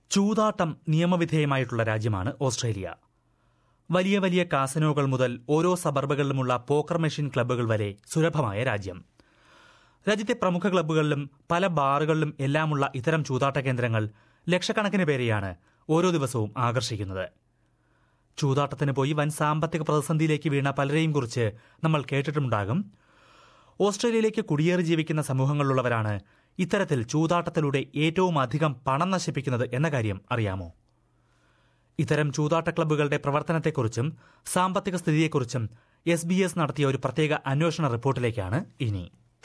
ചൂതാട്ടം നിയമവിധേയമായിട്ടുള്ള രാജ്യമാണ് ഓസ്ട്രേലിയ വലിയ വലിയ കാസനോകൾ മുതൽ ഓരോ സബർബുകളിലുമുള്ള പോക്കർ മെഷീൻ ക്ലബ്ബുകൾ വരെ സുലഭമായ രാജ്യം രാജ്യത്തെ പ്രമുഖ ക്ലബ്ബുകളിലും പല ബാറുകളിലും എല്ലാമുള്ള ഇത്തരം ചൂതാട്ട കേന്ദ്രങ്ങൾ ലക്ഷക്കണക്കിന് പേരെയാണ് ഓരോ ദിവസവും ആകർഷിക്കുന്നത് ചൂതാട്ടത്തിന് പോയി വൻ സാമ്പത്തിക പ്രതിസന്ധിയിലേക്ക് വീണ പലരെയും കുറിച്ച് നമ്മൾ കേട്ടിട്ടുണ്ടാകും ഓസ്ട്രേലിയയിലേക്ക് കുടിയേറി ജീവിക്കുന്ന സമൂഹങ്ങളിലുള്ളവരാണ് ഇത്തരത്തിൽ ചൂതാട്ടത്തിലൂടെ ഏറ്റവും അധികം പണം നശിപ്പിക്കുന്നത് എന്ന കാര്യം അറിയാമോ ഇത്തരം ചൂതാട്ട ക്ലബ്ബുകളുടെ പ്രവർത്തനത്തെക്കുറിച്ചും സാമ്പത്തിക സ്ഥിതിയെക്കുറിച്ചും എസ് ബി എസ് നടത്തിയ ഒരു പ്രത്യേക അന്വേഷണ റിപ്പോർട്ടിലേക്കാണ് ഇനി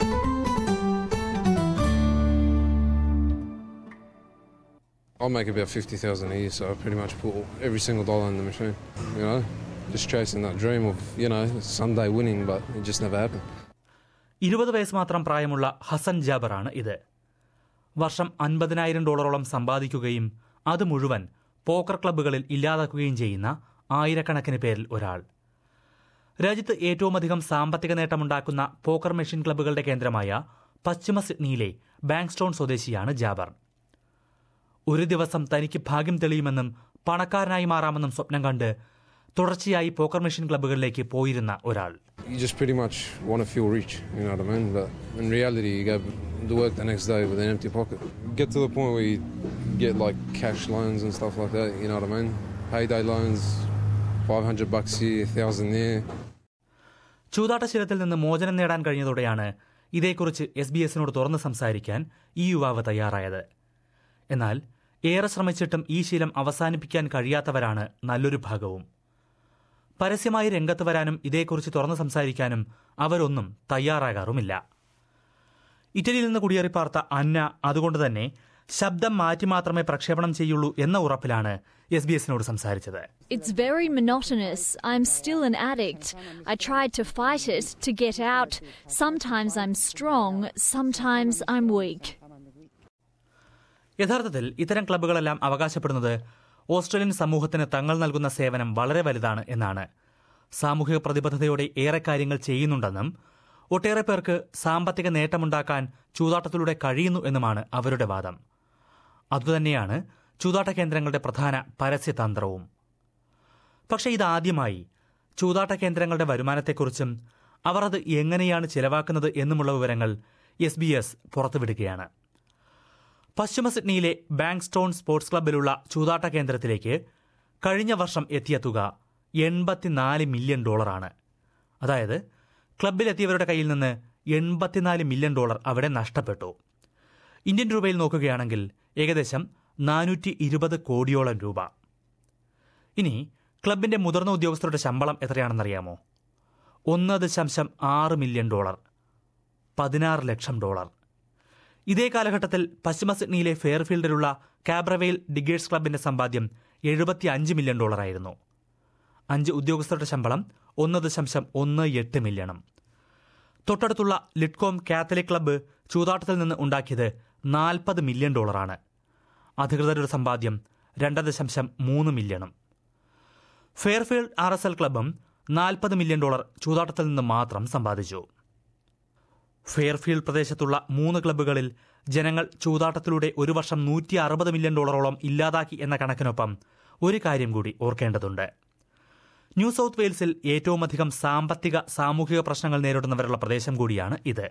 I make about 50,000 a year, so I pretty much put every single dollar in the machine, you know, just chasing that dream of, you know, someday winning, but it just never happened. ഇരുപത് വയസ്സ് മാത്രം പ്രായമുള്ള ഹസൻ ജാബറാണ് ഇത് വർഷം അൻപതിനായിരം ഡോളറോളം സമ്പാദിക്കുകയും അത് മുഴുവൻ പോക്കർ ക്ലബ്ബുകളിൽ ഇല്ലാതാക്കുകയും ചെയ്യുന്ന ആയിരക്കണക്കിന് പേരിൽ ഒരാൾ രാജ്യത്ത് ഏറ്റവുമധികം സാമ്പത്തിക നേട്ടമുണ്ടാക്കുന്ന പോക്കർ മെഷീൻ ക്ലബ്ബുകളുടെ കേന്ദ്രമായ പശ്ചിമ സിഡ്നിയിലെ ബാങ്ക്സ്റ്റോൺ സ്വദേശിയാണ് ജാബർ ഒരു ദിവസം തനിക്ക് ഭാഗ്യം തെളിയുമെന്നും പണക്കാരനായി മാറാമെന്നും സ്വപ്നം കണ്ട് തുടർച്ചയായി പോക്കർ മെഷീൻ ക്ലബ്ബുകളിലേക്ക് പോയിരുന്ന ഒരാൾ You just pretty much want to feel rich, you know what I mean? But in reality, you go to work the next day with an empty pocket. Get to the point where you get like cash loans and stuff like that, you know what I mean? Payday loans, 500 bucks here, 1000 there. ചൂതാട്ടശീലത്തിൽ നിന്ന് മോചനം നേടാൻ കഴിഞ്ഞതോടെയാണ് ഇതേക്കുറിച്ച് S B എസിനോട് തുറന്ന് സംസാരിക്കാൻ ഈ യുവാവ് തയ്യാറായത് എന്നാൽ ഏറെ ശ്രമിച്ചിട്ടും ഈ ശീലം അവസാനിപ്പിക്കാൻ കഴിയാത്തവരാണ് നല്ലൊരു ഭാഗവും പരസ്യമായി രംഗത്ത് വരാനും ഇതേക്കുറിച്ച് തുറന്ന് സംസാരിക്കാനും അവരൊന്നും തയ്യാറാകാറുമില്ല ഇറ്റലിയിൽ നിന്ന് കുടിയേറിപ്പാർത്ത അന്ന അതുകൊണ്ട് തന്നെ ശബ്ദം മാറ്റി മാത്രമേ പ്രക്ഷേപണം ചെയ്യുള്ളൂ എന്ന ഉറപ്പിലാണ് എസ് ബി എസിനോട് സംസാരിച്ചത് It's very monotonous. I'm still an addict. I tried to fight it to get out. Sometimes I'm strong, sometimes I'm weak. യഥാർത്ഥത്തിൽ ഇത്തരം ക്ലബ്ബുകളെല്ലാം അവകാശപ്പെടുന്നത് ഓസ്ട്രേലിയൻ സമൂഹത്തിന് തങ്ങൾ നൽകുന്ന സേവനം വളരെ വലുതാണ് എന്നാണ് സാമൂഹിക പ്രതിബദ്ധതയോടെ ഏറെ കാര്യങ്ങൾ ചെയ്യുന്നുണ്ടെന്നും ഒട്ടേറെ പേർക്ക് സാമ്പത്തിക നേട്ടമുണ്ടാക്കാൻ ചൂതാട്ടത്തിലൂടെ കഴിയുന്നു എന്നുമാണ് അവരുടെ വാദം അതുതന്നെയാണ് ചൂതാട്ട കേന്ദ്രങ്ങളുടെ പ്രധാന പരസ്യതന്ത്രവും പക്ഷേ ഇതാദ്യമായി ചൂതാട്ട കേന്ദ്രങ്ങളുടെ വരുമാനത്തെക്കുറിച്ചും അവർ അത് എങ്ങനെയാണ് ചെലവാക്കുന്നത് എന്നുമുള്ള വിവരങ്ങൾ എസ് ബി എസ് പുറത്തുവിടുകയാണ് പശ്ചിമ സിഡ്നിയിലെ ബാങ്ക്സ്റ്റോൺ സ്പോർട്സ് ക്ലബ്ബിലുള്ള ചൂതാട്ട കേന്ദ്രത്തിലേക്ക് കഴിഞ്ഞ വർഷം എത്തിയ തുക എൺപത്തിനാല് മില്യൺ ഡോളറാണ് അതായത് ക്ലബ്ബിലെത്തിയവരുടെ കയ്യിൽ നിന്ന് എൺപത്തിനാല് മില്യൺ ഡോളർ അവിടെ നഷ്ടപ്പെട്ടു ഇന്ത്യൻ രൂപയിൽ നോക്കുകയാണെങ്കിൽ ഏകദേശം നാനൂറ്റി ഇരുപത് കോടിയോളം രൂപ ഇനി ക്ലബിന്റെ മുതിർന്ന ഉദ്യോഗസ്ഥരുടെ ശമ്പളം എത്രയാണെന്നറിയാമോ ഒന്ന് ദശാംശം ആറ് മില്യൺ ഡോളർ പതിനാറ് ലക്ഷം ഡോളർ ഇതേ കാലഘട്ടത്തിൽ പശ്ചിമ സിഡ്നിയിലെ ഫെയർഫീൽഡിലുള്ള കാബ്രവെയിൽ ഡിഗേഴ്സ് ക്ലബിന്റെ സമ്പാദ്യം എഴുപത്തി അഞ്ച് മില്യൺ ഡോളറായിരുന്നു അഞ്ച് ഉദ്യോഗസ്ഥരുടെ ശമ്പളം ഒന്ന് ദശാംശം ഒന്ന് എട്ട് മില്യണും തൊട്ടടുത്തുള്ള ലിറ്റ്കോം കാത്തലിക് ക്ലബ്ബ് ചൂതാട്ടത്തിൽ നിന്ന് ഉണ്ടാക്കിയത് നാൽപ്പത് മില്യൺ ഡോളറാണ് അധികൃതരുടെ സമ്പാദ്യം രണ്ട് ദശാംശം മൂന്ന് മില്യണും ഫെയർഫീൽഡ് ആർ എസ് എൽ ക്ലബും നാൽപ്പത് മില്യൺ ഡോളർ ചൂതാട്ടത്തിൽ നിന്ന് മാത്രം സമ്പാദിച്ചു ഫെയർഫീൽഡ് പ്രദേശത്തുള്ള മൂന്ന് ക്ലബ്ബുകളിൽ ജനങ്ങൾ ചൂതാട്ടത്തിലൂടെ ഒരു വർഷം നൂറ്റി അറുപത് മില്യൺ ഡോളറോളം ഇല്ലാതാക്കി എന്ന കണക്കിനൊപ്പം ഒരു കാര്യം കൂടി ഓർക്കേണ്ടതുണ്ട് ന്യൂ സൗത്ത് വെയിൽസിൽ ഏറ്റവുമധികം സാമ്പത്തിക സാമൂഹിക പ്രശ്നങ്ങൾ നേരിടുന്നവരുള്ള പ്രദേശം കൂടിയാണ് ഇത്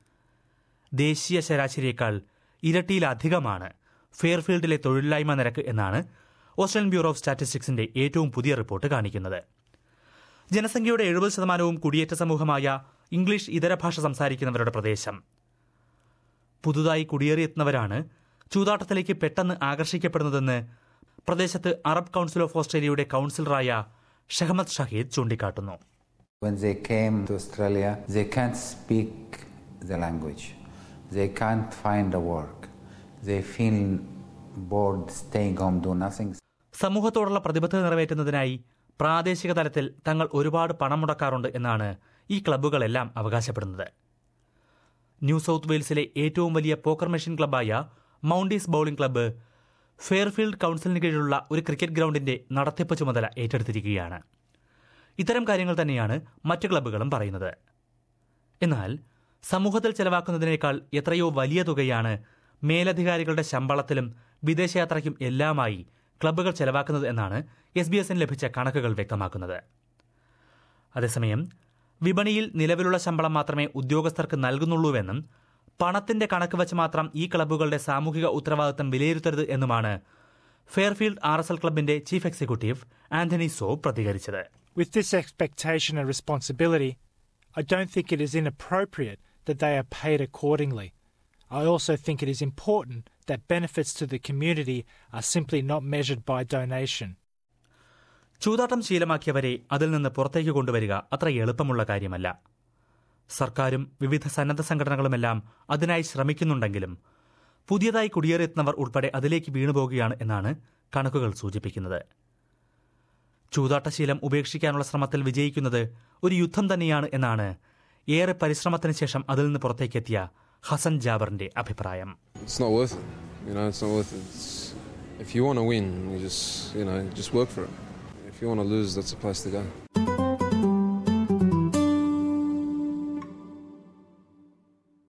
ദേശീയ ശരാശരിയേക്കാൾ ഇരട്ടിയിലധികമാണ് ഫെയർഫീൽഡിലെ തൊഴിലില്ലായ്മ നിരക്ക് എന്നാണ് ഓസ്ട്രേലിയൻ ബ്യൂറോ ഓഫ് സ്റ്റാറ്റിസ്റ്റിക്സിന്റെ ഏറ്റവും പുതിയ റിപ്പോർട്ട് കാണിക്കുന്നത് ജനസംഖ്യയുടെ എഴുപത് ശതമാനവും കുടിയേറ്റ സമൂഹമായ ഇംഗ്ലീഷ് ഇതര ഭാഷ സംസാരിക്കുന്നവരുടെ പ്രദേശം പുതുതായി കുടിയേറിയെത്തുന്നവരാണ് ചൂതാട്ടത്തിലേക്ക് പെട്ടെന്ന് ആകർഷിക്കപ്പെടുന്നതെന്ന് പ്രദേശത്ത് അറബ് കൌൺസിൽ ഓഫ് ഓസ്ട്രേലിയയുടെ കൌൺസിലറായ ഷഹമദ് ഷഹീദ് ചൂണ്ടിക്കാട്ടുന്നു When they came to Australia, they can't speak the language. They can't find a work. They feel bored, staying home, do nothing. സമൂഹത്തോടുള്ള പ്രതിബദ്ധത നിറവേറ്റുന്നതിനായി പ്രാദേശിക തലത്തിൽ തങ്ങൾ ഒരുപാട് പണം മുടക്കാറുണ്ട് എന്നാണ് ഈ ക്ലബ്ബുകളെല്ലാം അവകാശപ്പെടുന്നത് ന്യൂ സൗത്ത് വെയിൽസിലെ ഏറ്റവും വലിയ പോക്കർ മെഷീൻ ക്ലബ്ബായ മൗണ്ടീസ് ബൌളിംഗ് ക്ലബ്ബ് ഫെയർഫീൽഡ് കൌൺസിലിന് കീഴിലുള്ള ഒരു ക്രിക്കറ്റ് ഗ്രൗണ്ടിന്റെ നടത്തിപ്പ് ചുമതല ഏറ്റെടുത്തിരിക്കുകയാണ് ഇത്തരം കാര്യങ്ങൾ തന്നെയാണ് മറ്റു ക്ലബ്ബുകളും പറയുന്നത് എന്നാൽ സമൂഹത്തിൽ ചെലവാക്കുന്നതിനേക്കാൾ എത്രയോ വലിയ തുകയാണ് മേലധികാരികളുടെ ശമ്പളത്തിലും വിദേശയാത്രയ്ക്കും എല്ലാമായി ക്ലബ്ബുകൾ ചെലവാക്കുന്നത് എന്നാണ് എസ് ബി എസിന് ലഭിച്ച കണക്കുകൾ വ്യക്തമാക്കുന്നത് അതേസമയം വിപണിയിൽ നിലവിലുള്ള ശമ്പളം മാത്രമേ ഉദ്യോഗസ്ഥർക്ക് നൽകുന്നുള്ളൂവെന്നും പണത്തിന്റെ കണക്ക് വെച്ച് മാത്രം ഈ ക്ലബ്ബുകളുടെ സാമൂഹിക ഉത്തരവാദിത്തം വിലയിരുത്തരുത് എന്നുമാണ് ഫെയർഫീൽഡ് ആർ എസ് എൽ ക്ലബിന്റെ ചീഫ് എക്സിക്യൂട്ടീവ് ആന്റണി സോ പ്രതികരിച്ചത് With this expectation and responsibility, I don't think it is inappropriate that they are paid accordingly. I also think it is important that benefits to the community are simply not measured by donation. ചൂതാട്ടം ശീലമാക്കിയവരെ അതിൽ നിന്ന് പുറത്തേക്ക് കൊണ്ടുവരിക അത്ര എളുപ്പമുള്ള കാര്യമല്ല സർക്കാരും വിവിധ സന്നദ്ധ സംഘടനകളുമെല്ലാം അതിനായി ശ്രമിക്കുന്നുണ്ടെങ്കിലും പുതിയതായി കുടിയേറിയെത്തുന്നവർ ഉൾപ്പെടെ അതിലേക്ക് വീണുപോകുകയാണ് എന്നാണ് കണക്കുകൾ സൂചിപ്പിക്കുന്നത് ചൂതാട്ടശീലം ഉപേക്ഷിക്കാനുള്ള ശ്രമത്തിൽ വിജയിക്കുന്നത് ഒരു യുദ്ധം തന്നെയാണ് എന്നാണ് ഏറെ പരിശ്രമത്തിന് ശേഷം അതിൽ നിന്ന് പുറത്തേക്കെത്തിയ ഹസൻ ജാബറിന്റെ അഭിപ്രായം It's not worth it. You know, it's not worth it. It's, if you want to win, you just, you know, just work for it. If you want to lose, that's the place to go.